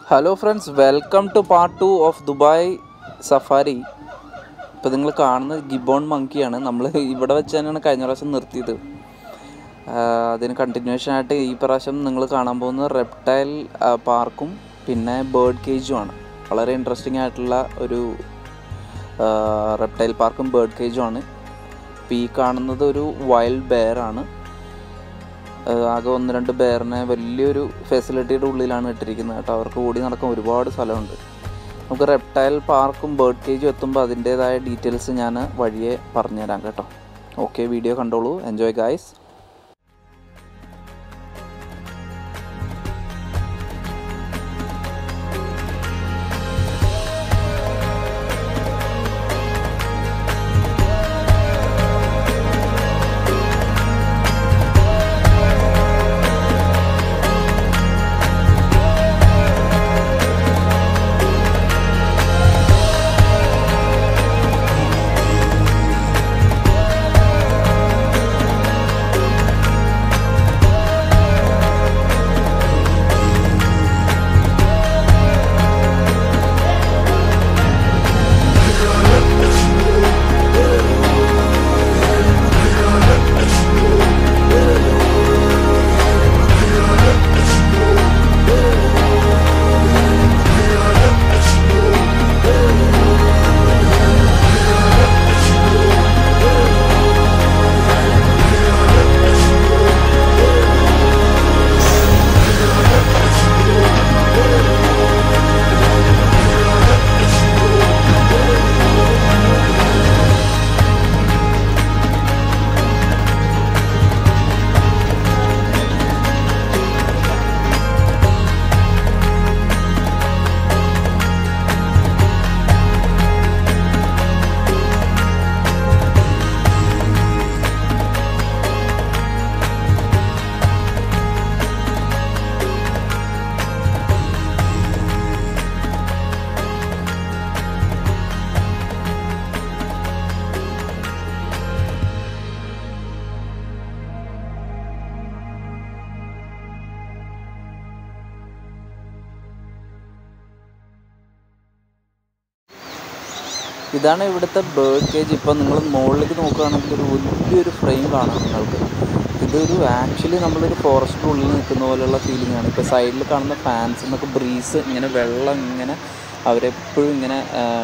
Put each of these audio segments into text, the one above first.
Hello friends welcome to part two of Dubai safari ഇപ്പോൾ നിങ്ങൾ കാണുന്നത് ഗിബോൺ മങ്കിയാണ് നമ്മൾ ഇവിടെ വെച്ച് തന്നെയാണ് കഴിഞ്ഞ പ്രാവശ്യം നിർത്തിയത് ആഹ് അതിന് കണ്ടിന്യൂഷൻ ആയിട്ട് ഈ പ്രാവശ്യം നിങ്ങൾ കാണാൻ പോകുന്നത് റെപ്റ്റൈൽ പാർക്കും പിന്നെ ബേർഡ് കേജും ആണ് വളരെ ഇൻട്രസ്റ്റിംഗ് ആയിട്ടുള്ള ഒരു റെപ്റ്റൈൽ പാർക്കും ബേർഡ് കേജും ആണ് ഇപ്പോൾ ഈ കാണുന്നത് ഒരു വൈൽഡ് ബെയർ ആണ് ഏഹ് ആകെ ഒന്ന് രണ്ട് ബെയറിനെ വലിയൊരു ഫെസിലിറ്റിയുടെ ഉള്ളിലാണ് ഇട്ടിരിക്കുന്നത് കേട്ടോ അവർക്ക് ഓടി നടക്കാൻ ഒരുപാട് സ്ഥലമുണ്ട് നമുക്ക് റെപ്റ്റൈൽ പാർക്കും ബേർഡ് കേജും എത്തുമ്പോൾ അതിൻ്റേതായ ഡീറ്റെയിൽസ് ഞാൻ വഴിയെ പറഞ്ഞുതരാം കേട്ടോ ഓക്കെ വീഡിയോ കണ്ടോളൂ എൻജോയ് ഗായ്സ് ഇതാണ് ഇവിടുത്തെ ബേർഡ് കേജ് ഇപ്പം നിങ്ങൾ മുകളിലേക്ക് നോക്കുകയാണെങ്കിൽ ഒരു വലിയൊരു ഫ്രെയിം കാണാം നിങ്ങൾക്ക് ഇതൊരു ആക്ച്വലി നമ്മളൊരു ഫോറസ്റ്റിൻ്റെ ഉള്ളിൽ നിൽക്കുന്ന പോലെയുള്ള ഫീലിംഗ് ആണ് ഇപ്പോൾ സൈഡിൽ കാണുന്ന ഫാൻസ് എന്നൊക്കെ ബ്രീസ് ഇങ്ങനെ വെള്ളം ഇങ്ങനെ അവരെപ്പോഴും ഇങ്ങനെ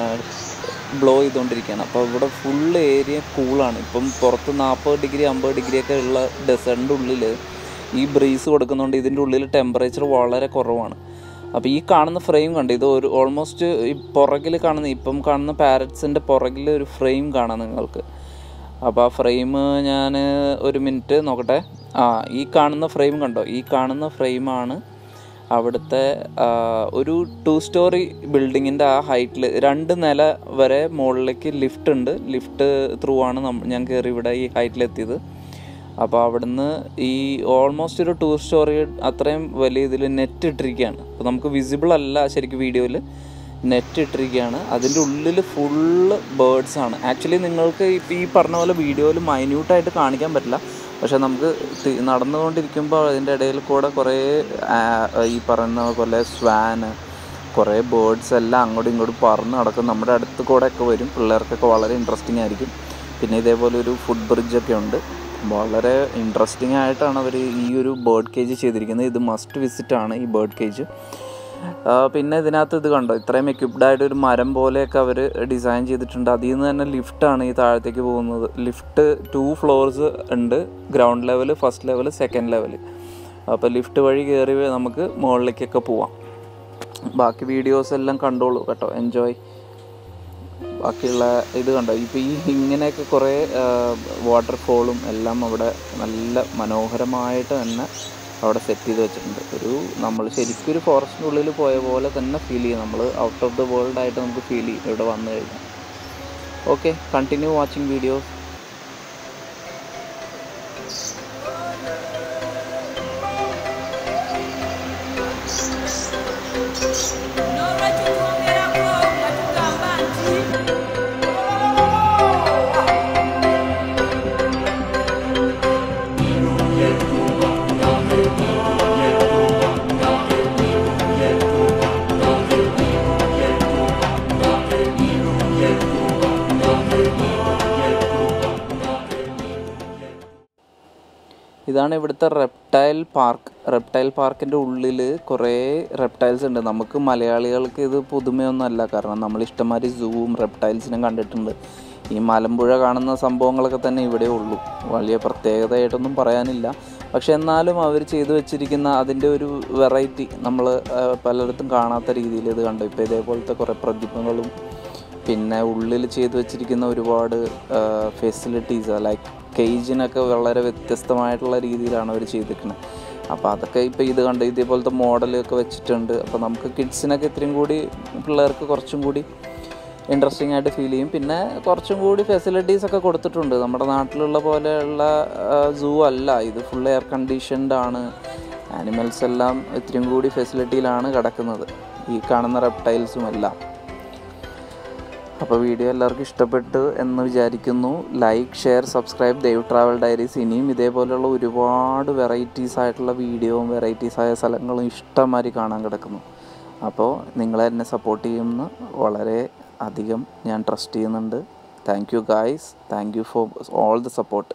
ബ്ലോ ചെയ്തുകൊണ്ടിരിക്കുകയാണ് അപ്പോൾ ഇവിടെ ഫുൾ ഏരിയ കൂളാണ് ഇപ്പം പുറത്ത് നാൽപ്പത് ഡിഗ്രി അമ്പത് ഡിഗ്രി ഒക്കെ ഉള്ള ഡെസേർട്ടിൻ്റെ ഉള്ളിൽ ഈ ബ്രീസ് കൊടുക്കുന്നതുകൊണ്ട് ഇതിൻ്റെ ഉള്ളിൽ ടെമ്പറേച്ചർ വളരെ കുറവാണ് അപ്പോൾ ഈ കാണുന്ന ഫ്രെയിം കണ്ട് ഇത് ഒരു ഓൾമോസ്റ്റ് ഈ പുറകിൽ കാണുന്ന ഇപ്പം കാണുന്ന പാരറ്റ്സിൻ്റെ പുറകിൽ ഒരു ഫ്രെയിം കാണാം നിങ്ങൾക്ക് അപ്പോൾ ആ ഫ്രെയിം ഞാൻ ഒരു മിനിറ്റ് നോക്കട്ടെ ആ ഈ കാണുന്ന ഫ്രെയിം കണ്ടോ ഈ കാണുന്ന ഫ്രെയിമാണ് അവിടുത്തെ ആ, ഒരു ടു സ്റ്റോറി ബിൽഡിങ്ങിൻ്റെ ആ ഹൈറ്റിൽ രണ്ട് നില വരെ മുകളിലേക്ക് ലിഫ്റ്റ് ഉണ്ട് ലിഫ്റ്റ് ത്രൂ ആണ് നമ്മ ഞാൻ കയറി ഇവിടെ ഈ ഹൈറ്റിലെത്തിയത് അപ്പോൾ അവിടുന്ന് ഈ ഓൾമോസ്റ്റ് ഒരു ടു സ്റ്റോറി അത്രയും വലിയ ഇതിൽ നെറ്റ് ഇട്ടിരിക്കുകയാണ് അപ്പോൾ നമുക്ക് വിസിബിൾ അല്ല ശരിക്കും വീഡിയോയിൽ നെറ്റ് ഇട്ടിരിക്കുകയാണ് അതിൻ്റെ ഉള്ളിൽ ഫുള്ള് ബേർഡ്സ് ആണ് ആക്ച്വലി നിങ്ങൾക്ക് ഇപ്പോൾ ഈ പറഞ്ഞ പോലെ വീഡിയോയിൽ മൈന്യൂട്ടായിട്ട് കാണിക്കാൻ പറ്റില്ല പക്ഷെ നമുക്ക് തി- നടന്നുകൊണ്ടിരിക്കുമ്പോൾ അതിൻ്റെ ഇടയിൽ കൂടെ കുറേ ആ, ഈ പറയുന്ന പോലെ സ്വാന് കുറേ ബേർഡ്സ് എല്ലാം അങ്ങോട്ടും ഇങ്ങോട്ടും പറന്ന് നടക്കും നമ്മുടെ അടുത്ത് കൂടെ ഒക്കെ വരും പിള്ളേർക്കൊക്കെ വളരെ ഇൻട്രസ്റ്റിംഗ് ആയിരിക്കും പിന്നെ ഇതേപോലെ ഒരു ഫുഡ് ബ്രിഡ്ജൊക്കെ ഉണ്ട് വളരെ ഇൻട്രസ്റ്റിംഗ് ആയിട്ടാണ് അവർ ഈ ഒരു ബേർഡ് കേജ് ചെയ്തിരിക്കുന്നത് ഇത് മസ്റ്റ് വിസിറ്റ് ആണ് ഈ ബേർഡ് കേജ് പിന്നെ ഇതിനകത്ത് ഇത് കണ്ടോ ഇത്രയും equipped ആയിട്ട് ഒരു മരം പോലെയൊക്കെ അവർ ഡിസൈൻ ചെയ്തിട്ടുണ്ട് അതിൽ നിന്ന് തന്നെ ലിഫ്റ്റാണ് ഈ താഴത്തേക്ക് പോകുന്നത് ലിഫ്റ്റ് ടു ഫ്ലോർസ് ഉണ്ട് ground level first level second level അപ്പോൾ ലിഫ്റ്റ് വഴി കയറി നമുക്ക് മുകളിലേക്കൊക്കെ പോവാം ബാക്കി വീഡിയോസ് എല്ലാം കണ്ടോളൂ കേട്ടോ എൻജോയ് ബാക്കിയുള്ള ഇത് കണ്ടോ ഇപ്പോൾ ഈ ഇങ്ങനെയൊക്കെ കുറേ വാട്ടർഫോളും എല്ലാം അവിടെ നല്ല മനോഹരമായിട്ട് തന്നെ അവിടെ സെറ്റ് ചെയ്ത് വെച്ചിട്ടുണ്ട് ഒരു നമ്മൾ ശരിക്കും ഒരു ഫോറസ്റ്റിൻ്റെ ഉള്ളിൽ പോയ പോലെ തന്നെ ഫീൽ ചെയ്യും നമ്മൾ ഔട്ട് ഓഫ് ദ വേൾഡ് ആയിട്ട് നമുക്ക് ഫീൽ ചെയ്യും ഇവിടെ വന്നു കഴിഞ്ഞാൽ okay continue watching videos Nora tutuongera ko batugamba nti ഇതാണ് ഇവിടുത്തെ റെപ്റ്റൈൽ പാർക്ക് റെപ്റ്റൈൽ പാർക്കിൻ്റെ ഉള്ളിൽ കുറേ റെപ്റ്റൈൽസ് ഉണ്ട് നമുക്ക് മലയാളികൾക്ക് ഇത് പുതുമയൊന്നുമല്ല കാരണം നമ്മൾ ഇഷ്ടംമാതിരി സൂവും റെപ്റ്റൈൽസിനും കണ്ടിട്ടുണ്ട് ഈ മലമ്പുഴ കാണുന്ന സംഭവങ്ങളൊക്കെ തന്നെ ഇവിടെ ഉള്ളൂ വലിയ പ്രത്യേകതയായിട്ടൊന്നും പറയാനില്ല പക്ഷെ എന്നാലും അവർ ചെയ്തു വെച്ചിരിക്കുന്ന അതിൻ്റെ ഒരു വെറൈറ്റി നമ്മൾ പലയിടത്തും കാണാത്ത രീതിയിൽ ഇത് കണ്ടു ഇപ്പോൾ ഇതേപോലത്തെ കുറേ പ്രതിമകളും പിന്നെ ഉള്ളിൽ ചെയ്തു വെച്ചിരിക്കുന്ന ഒരുപാട് ഫെസിലിറ്റീസ് ലൈക്ക് കേജിനൊക്കെ വളരെ വ്യത്യസ്തമായിട്ടുള്ള രീതിയിലാണ് അവർ ചെയ്തിരിക്കുന്നത് അപ്പോൾ അതൊക്കെ ഇപ്പോൾ ഇത് കണ്ട് ഇതേപോലത്തെ മോഡലൊക്കെ വെച്ചിട്ടുണ്ട് അപ്പോൾ നമുക്ക് കിഡ്സിനൊക്കെ ഇത്രയും കൂടി പിള്ളേർക്ക് കുറച്ചും കൂടി ഇൻട്രസ്റ്റിംഗ് ആയിട്ട് ഫീൽ ചെയ്യും പിന്നെ കുറച്ചും കൂടി ഫെസിലിറ്റീസ് ഒക്കെ കൊടുത്തിട്ടുണ്ട് നമ്മുടെ നാട്ടിലുള്ള പോലെയുള്ള സൂ അല്ല ഇത് ഫുൾ എയർ കണ്ടീഷൻഡ് ആണ് ആനിമൽസ് എല്ലാം ഇത്രയും കൂടി ഫെസിലിറ്റിയിലാണ് കിടക്കുന്നത് ഈ കാണുന്ന റെപ്റ്റൈൽസും എല്ലാം അപ്പോൾ വീഡിയോ എല്ലാവർക്കും ഇഷ്ടപ്പെട്ടു എന്ന് വിചാരിക്കുന്നു like share subscribe dive travel diaries ഇനിയും ഇതേപോലെയുള്ള ഒരുപാട് വെറൈറ്റീസ് ആയിട്ടുള്ള വീഡിയോയും വെറൈറ്റീസ് ആയ സ്ഥലങ്ങളും ഇഷ്ടംമാതിരി കാണാൻ കിടക്കുന്നു അപ്പോൾ നിങ്ങളെ എന്നെ സപ്പോർട്ട് ചെയ്യുമെന്ന് വളരെ അധികം ഞാൻ ട്രസ്റ്റ് ചെയ്യുന്നുണ്ട് thank you guys thank you for all the support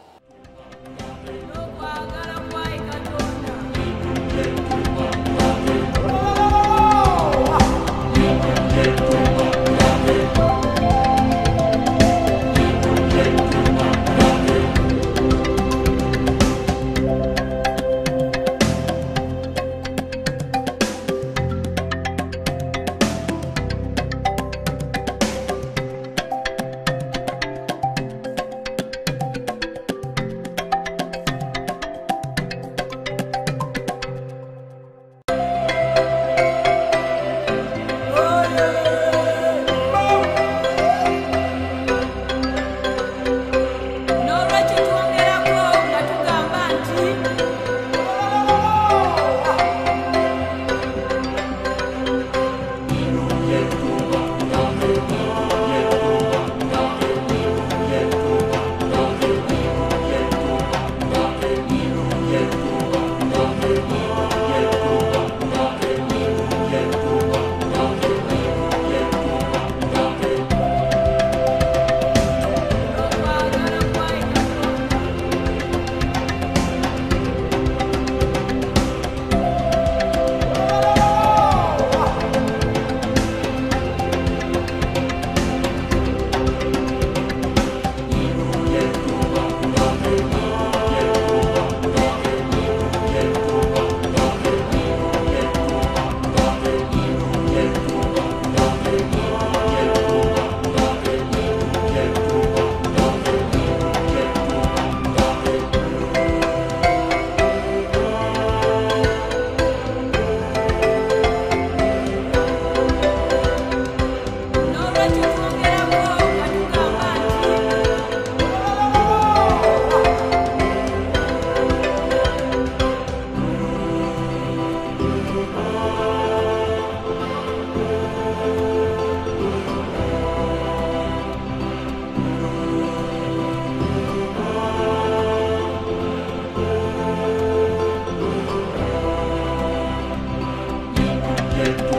Nokwagala kwayi Katonda. N'olwekyo twongerako nga tugamba nti nokwagala kwayi Katonda. N'olwekyo twongerako nga tugamba nti Thank